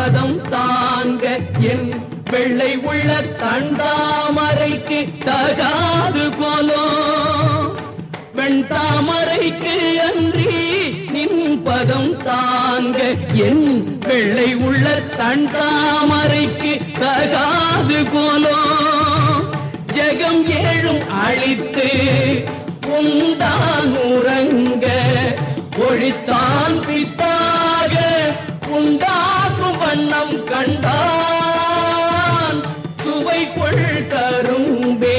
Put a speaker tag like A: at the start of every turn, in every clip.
A: பதம் தாங்க என் வெள்ளை உள்ள தண்டாமரைக்கு தகாது போலோ வெண்தாமரைக்கு அன்றி நின் பதம் தாங்க என் வெள்ளை உள்ள தண்டாமரைக்கு தகாது போலோ ஜெகம் ஏழும் அழித்து உண்டான் உறங்க ஒழித்தான் பித்தாக உண்டாகும் வண்ணம் கண்டான் சுவை கொள் கரும்பே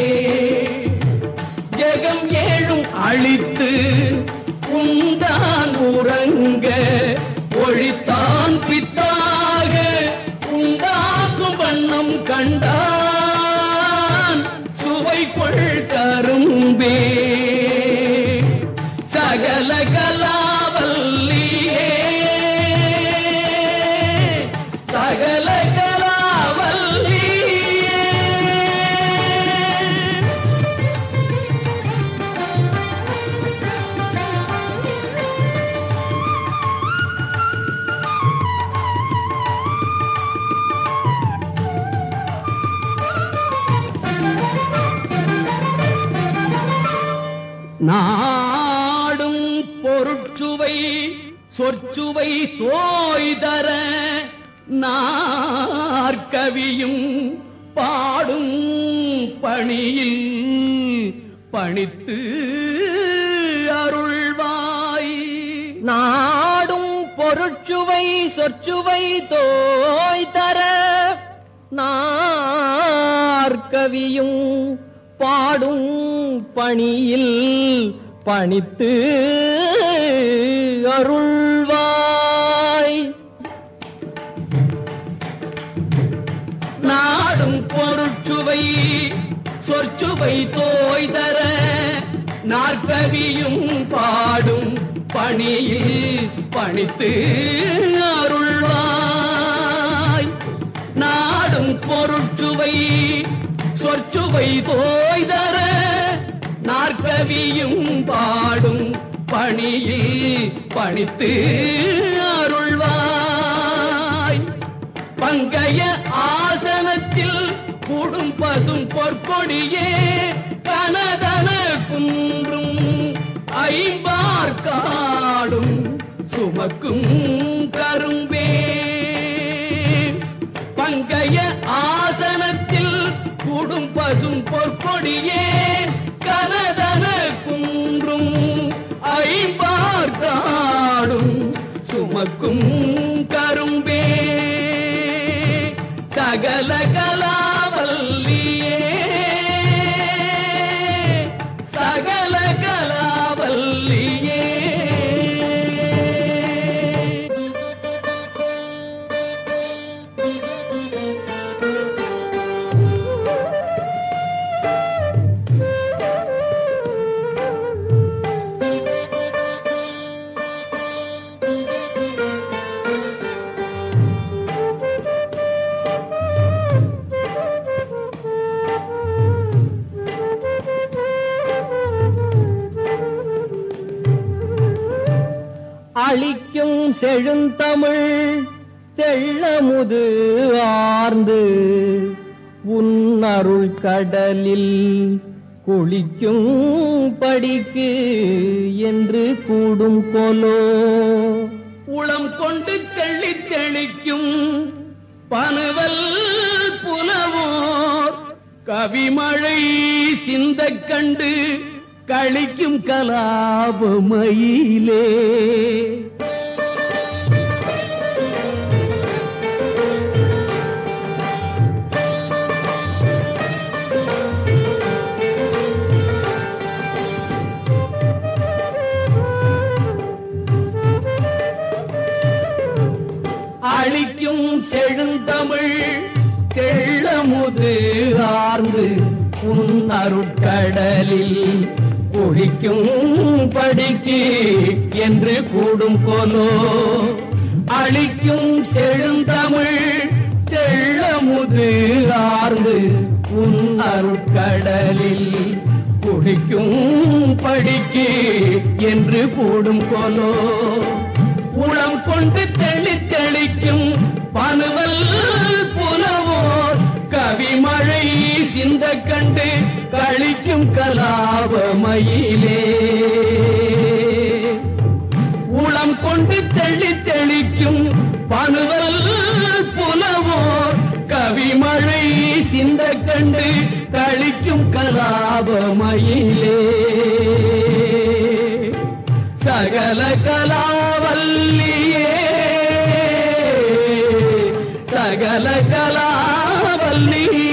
A: ஜெகம் ஏழும் அழித்து உண்டான் உறங்க ஒழித்தான் பித்தாக உண்டாகும் வண்ணம் கண்டான் சுவை கொள் கரும்பே சகல கலாவல்லியே சகல கலாவல்லியே நாடும் பொருட்சுவை சொற்சுவை தோய்தர நாற்கவியும் பாடும் பணியில் பணித்து அருள்வாய்
B: நாடும் பொருட்சுவை சொற்சுவை தோய் தர நாற்கவியும் பாடும் பணியில் பணித்து அருள்வாய்
A: நாடும் பொருட்சுவை சொற்சுவை தோய்தர நாற்கவியும் பாடும் பணியில் பணித்து அருள்வாய் நாடும் பொருட்சுவை சொற்சுவை தோய்தர நாற்கவியும் பாடும் பணியில் பணித்து அருள்வாய் பங்கைய ஆசனத்தில் கூடும் பசும் பொற்கொடியே கனதன குன்றும் ஐம்பார்க்காடும் சுமக்கும் கரும்பே பங்கைய ஆசனத்தில் கூடும் பசும் பொற்கொடியே கனதன குன்றும் ஐம்பார்க்காடும் சுமக்கும் கரும்பே சகல கலாவல்லியே சகல கலாவல்லியே
B: அளிக்கும் செழுந்தமிழ் தெள்ளமுது ஆர்ந்து உன் அருள் கடலில் குளிக்கும் படிக்கு என்று கூடும் கொலோ
A: உளம் கொண்டு தெள்ளி தெளிக்கும் பனுவல் புலவோர் கவிமழை சிந்தக் கண்டு கழிக்கும் கலாபமயிலே அழிக்கும் செழுந்தமிழ் தெள்ளமுது ஆர்ந்து உன் அருட்கடலில் ஒழிக்கும் படிக்கு என்று கூடும் கொலோ அழிக்கும் செழுந்தமிழ் தெள்ளமுது ஆர்ந்து உன் அருட்கடலில் குடிக்கும் படிக்கு என்று கூடும் கொலோ உளம் கொண்டு தெளி தெளிக்கும் கொழிக்கும் கலாபமயிலே உளம் கொண்டு தெளி தெளிக்கும் பனுவல் புலவோர் கவிமழை சிந்த கண்டு கழிக்கும் கலாபமயிலே சகல கலாவல்லியே சகல கலாவல்லியே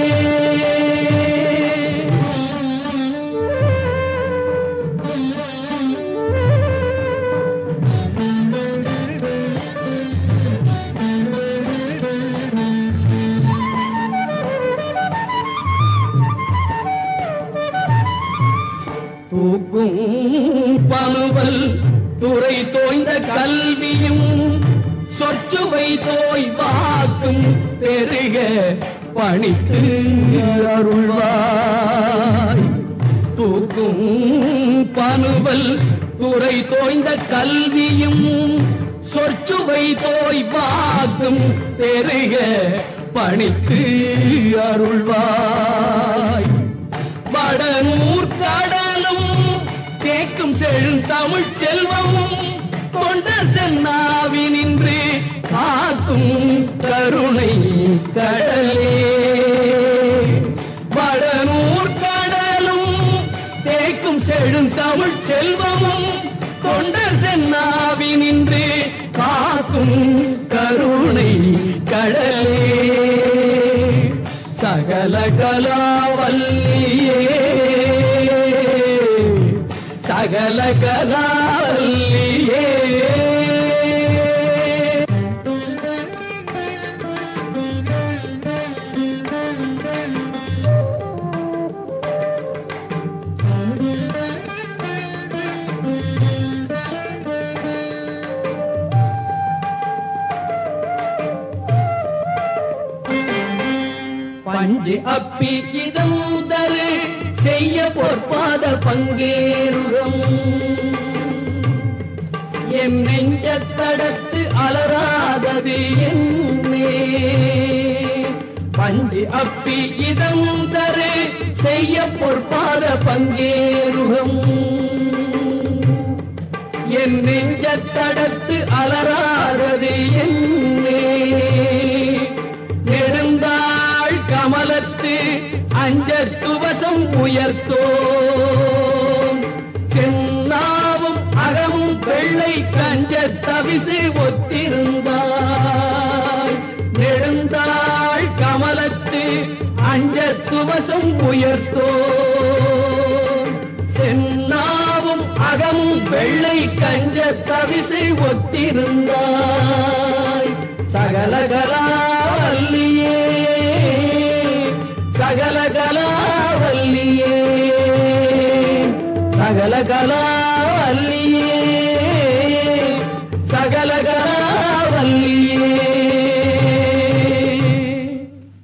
A: தூக்கும் பனுவல் துறை தோய்ந்த கல்வியும் சொற்றுவை தோய் வாக்கும் பெருக பணித்து அருள்வாய் தூக்கும் பனுவல் துறை தோய்ந்த கல்வியும் சொற்சுவை தோய் வாக்கும் பெருக பணித்து அருள்வாய் வடநூர் கடலும் கேட்கும் செழுந்தமிழ் செல்வமும் கொண்ட சென்னாவினின்று காக்கும் கருணை கடலே வடநூர் கடலும் தேக்கும் செழுந்தமிழ் செல்வமும் கொண்ட சென்னாவினின்று காக்கும் கருணை கடலே சகல கலாவல்லியே சகல கலாவல்லியே பஞ்சு அப்பி இதம் தரு செய்ய பொற்பாத பங்கேறுகம் என் நெஞ்ச தடத்து அலராதது என்னே பஞ்சு அப்பி இதம் தரு செய்ய பொற்பாத பங்கேறுகம் என் நெஞ்ச தடத்து அலராதது என்னே நெடுந்தாள் கமலத்து அஞ்சத்துவசம் உயர்த்தோ சென்னாவும் அகமும் வெள்ளை கஞ்ச தவிசு ஒத்திருந்தாய் நெடுந்தாள் கமலத்து அஞ்சத்துவசம் உயர்த்தோ சென்னாவும் அகமும் வெள்ளை கஞ்ச தவிசை ஒத்திருந்தாய் சகலகலாவல்லியே சகலகலாவல்லியே சகலகலாவல்லியே சகலகலாவல்லியே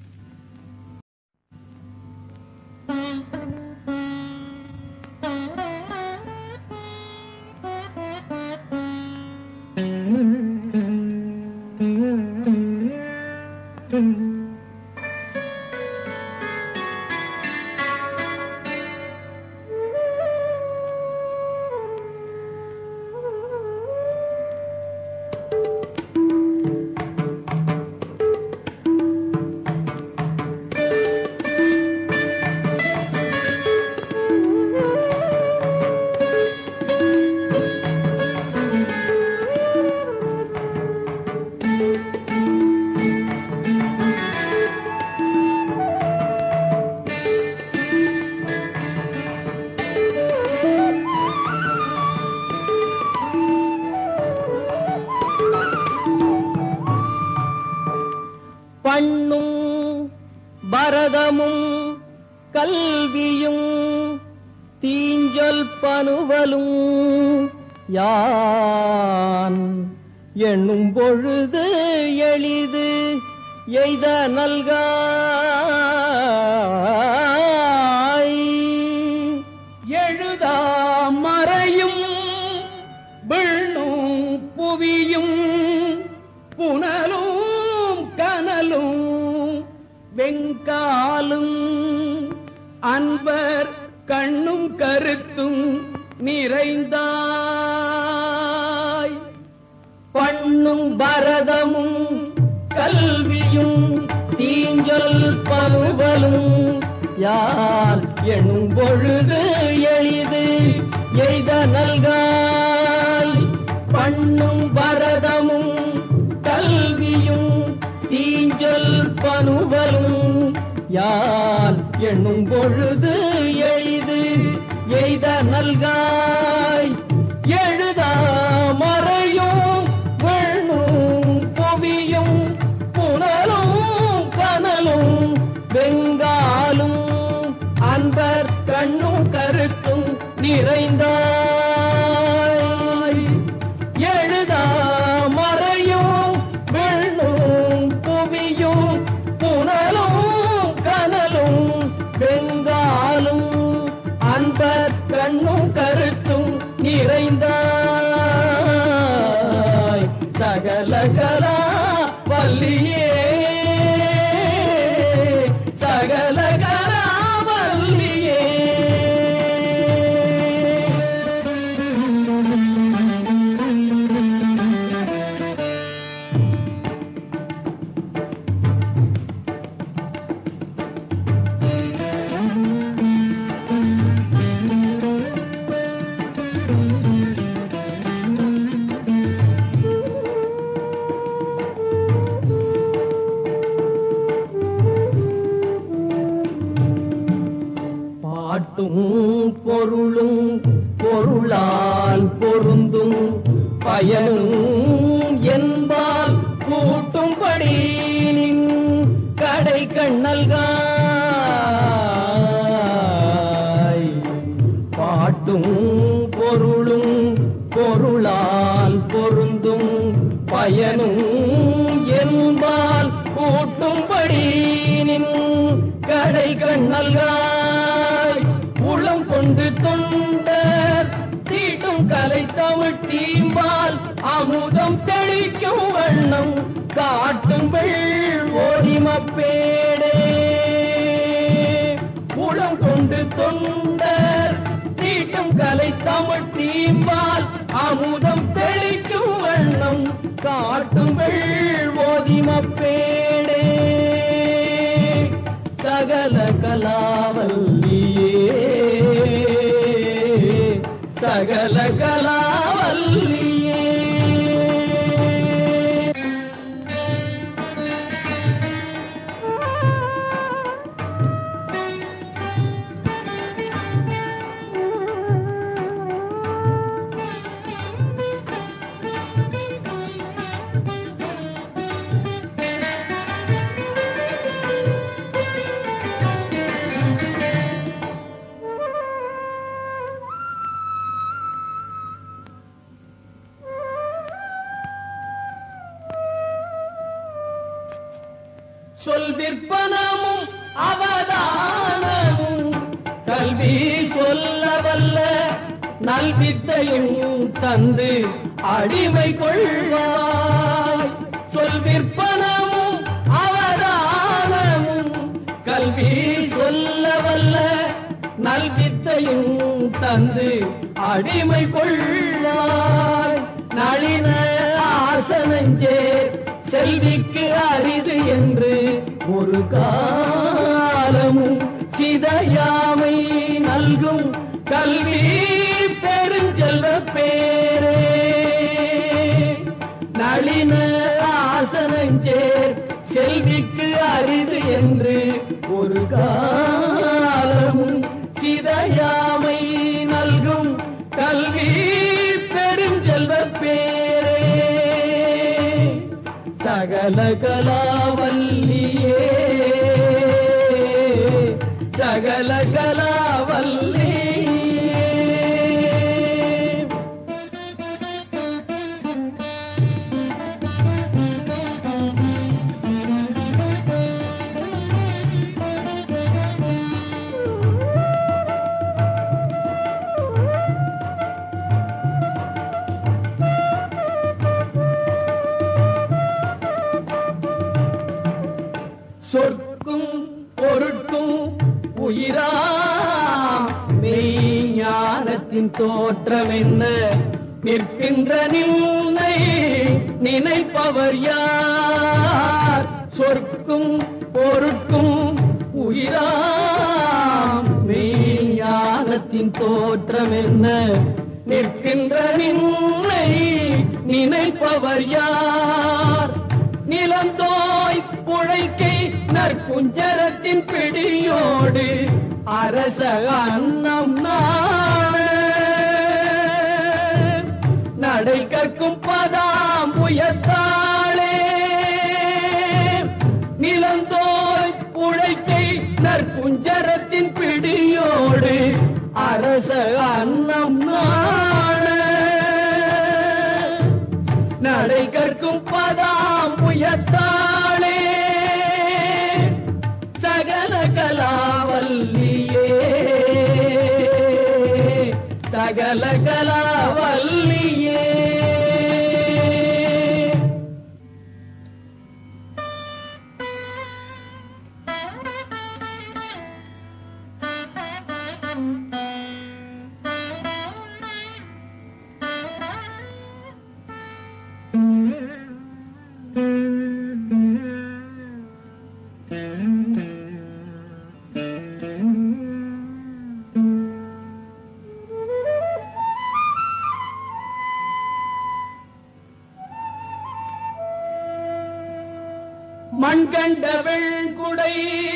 A: பண்ணும் பரதமும் கல்வியும் தீஞ்சொல் பனுவலும் யான் எண்ணும் பொழுது எளிது எய்த நல்காய் எழுதா மறையும் விண்ணும் புவியும் புனலும் கனலும் வெங்காலும் அன்பர் கண்ணும் கருத்தும் நிறைந்தாய்
B: பண்ணும் பரதமும் கல்வியும் தீஞ்சொல் பனுவலும் யார் எனும் பொழுது எளிது எய்த நல்காய் பண்ணும் பரதமும் கல்வியும் தீஞ்சொல் பனுவலும் யான் எண்ணும் பொழுது எளிது எய்த நல்காய் எழுதா மறையும் வெண்ணும் புவியும் புனலும் கனலும் வெங்காலும் அன்பர் கண்ணும் கருத்தும் நிறைந்தாய் எழுதா மறையும் வெண்ணும் புவியும் புனலும் கனலும் வெங்காலும் அன்பர் கண்ணும் கருத்தும் நிறைந்தாய் சகல கலா வல்லியே சகல கலா வல்லியே பாட்டும் பொருளும் பொருளால் பொருந்தும் பயனும் என்பால் கூட்டும்படி நின் கடை கண்ணல்காய் பாட்டும் பொருளும் பொருளால் பொருந்தும் பயனும் என்பால் கூட்டும்படி நின் கடை கண்ணல்காய் உளம் கொண்டு தொண்டர் தீட்டும் கலை தமிழ் தீம்பால் அமுதம் தெளிக்கும் வண்ணம் காட்டும் வெள் ஓடிமப்பேடே உளம் கொண்டு தொண்டர் தீட்டும் கலை தமிழ் தீம்பால் அமுதம் தெளிக்கும் வண்ணம் காட்டும் வெள் ஓதிமப்பேடே சகல கலாவல்லியே சகல கலாவல்லியே சொல் விற்பனமும் அவதானமும் கல்வி சொல்ல வல்ல நல்வித்தையும் தந்து அடிமை கொள்வாய் சொல் விற்பனமும் அவதானமும் கல்வி சொல்ல வல்ல நல்வித்தையும் தந்து அடிமை கொள்ளாய் நளின ஆசனஞ்சே செல்விக்கு அரிது என்று ஒரு காலமும் சிதையாமை நல்கும் கல்வி பெருஞ்செல்வ பேரே நளின ஆசனஞ்சேர் செல்விக்கு அரிது என்று ஒரு காலமும் சிதையாமை நல்கும் கல்வி பெருஞ்செல்வ பேரே சகல கலாவல்லியே சகல கலாவல்லியே சொற்கும் பொருட்கும் உயிரா ஞானத்தின் தோற்றம் என்ன நிற்கின்ற நின்னை நினைப்பவர் யார் சொற்கும் பொருட்கும் உயிராம் மெய்ஞானத்தின் தோற்றம் என்ன நிற்கின்ற நின்னை நினைப்பவர் யார் நிலந்தோய் புழைக்கை நற்குஞ்சரத்தின் பிடியோடு அரச அன்னம் நாண நடை கற்கும் பதாம் புயத்தாளே நிலந்தோய் புழைக்கை நற்குஞ்சரத்தின் பிடியோடு அரச அன்னம் நாண நடை கற்கும் பதாம் புயத்தாளே சகல கலாவல்லியே சகல கலாவல்லியே மண் கண்ட வெண்குடை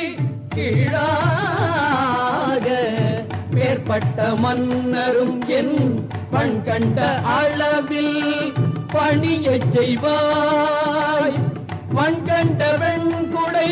B: கீழாக மேற்பட்ட மன்னரும் என் பண் கண்ட அளவில் பணியச் செய்வாய் மண் கண்ட வெண்குடை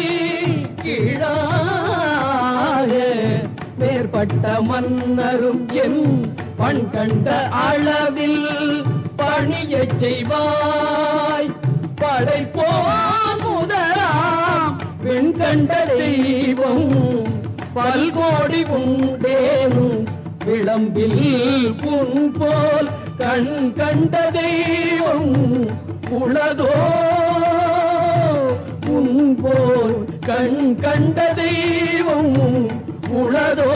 B: கீழாக மேற்பட்ட மன்னரும் என் பண் கண்ட அளவில் பணியச் செய்வாய் படைப்போம் முதலாம் பெண் கண்ட தெய்வம் பல்கோடி உண்டேனும் விளம்பில் புன் போல் கண் கண்ட தெய்வம் உளதோ உன் போல் கண் கண்ட தெய்வம் உளதோ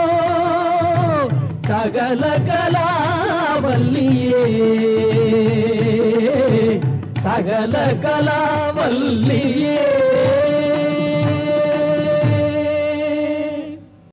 B: சகல கலாவல்லியே சகல கலாவல்லியே